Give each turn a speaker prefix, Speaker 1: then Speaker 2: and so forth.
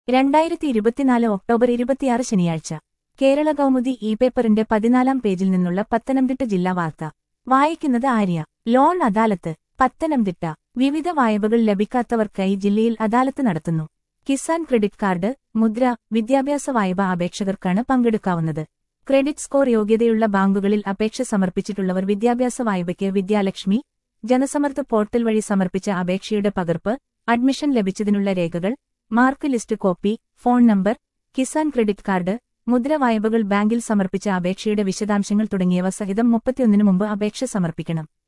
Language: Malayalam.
Speaker 1: രണ്ടായിരത്തി ഇരുപത്തിനാല് ഒക്ടോബർ ഇരുപത്തിയാറ് ശനിയാഴ്ച കേരള കൗമുദി ഇ പേപ്പറിന്റെ പതിനാലാം പേജിൽ നിന്നുള്ള പത്തനംതിട്ട ജില്ലാ വാർത്ത വായിക്കുന്നത് ആര്യ ലോൺ അദാലത്ത് പത്തനംതിട്ട വിവിധ വായ്പകൾ ലഭിക്കാത്തവർക്കായി ജില്ലയിൽ അദാലത്ത് നടത്തുന്നു കിസാൻ ക്രെഡിറ്റ് കാർഡ് മുദ്ര വിദ്യാഭ്യാസ വായ്പ അപേക്ഷകർക്കാണ് പങ്കെടുക്കാവുന്നത് ക്രെഡിറ്റ് സ്കോർ യോഗ്യതയുള്ള ബാങ്കുകളിൽ അപേക്ഷ സമർപ്പിച്ചിട്ടുള്ളവർ വിദ്യാഭ്യാസ വായ്പയ്ക്ക് വിദ്യാലക്ഷ്മി ജനസമർത്ഥ പോർട്ടൽ വഴി സമർപ്പിച്ച അപേക്ഷയുടെ പകർപ്പ് അഡ്മിഷൻ ലഭിച്ചതിനുള്ള രേഖകൾ mark list copy phone number Kisan credit card Mudra വായ്പകൾ ബാങ്കിൽ സമർപ്പിച്ച അപേക്ഷയുടെ വിശദാംശങ്ങൾ തുടങ്ങിയവ സഹിതം മുപ്പത്തിയൊന്നിനു മുമ്പ് അപേക്ഷ സമർപ്പിക്കണം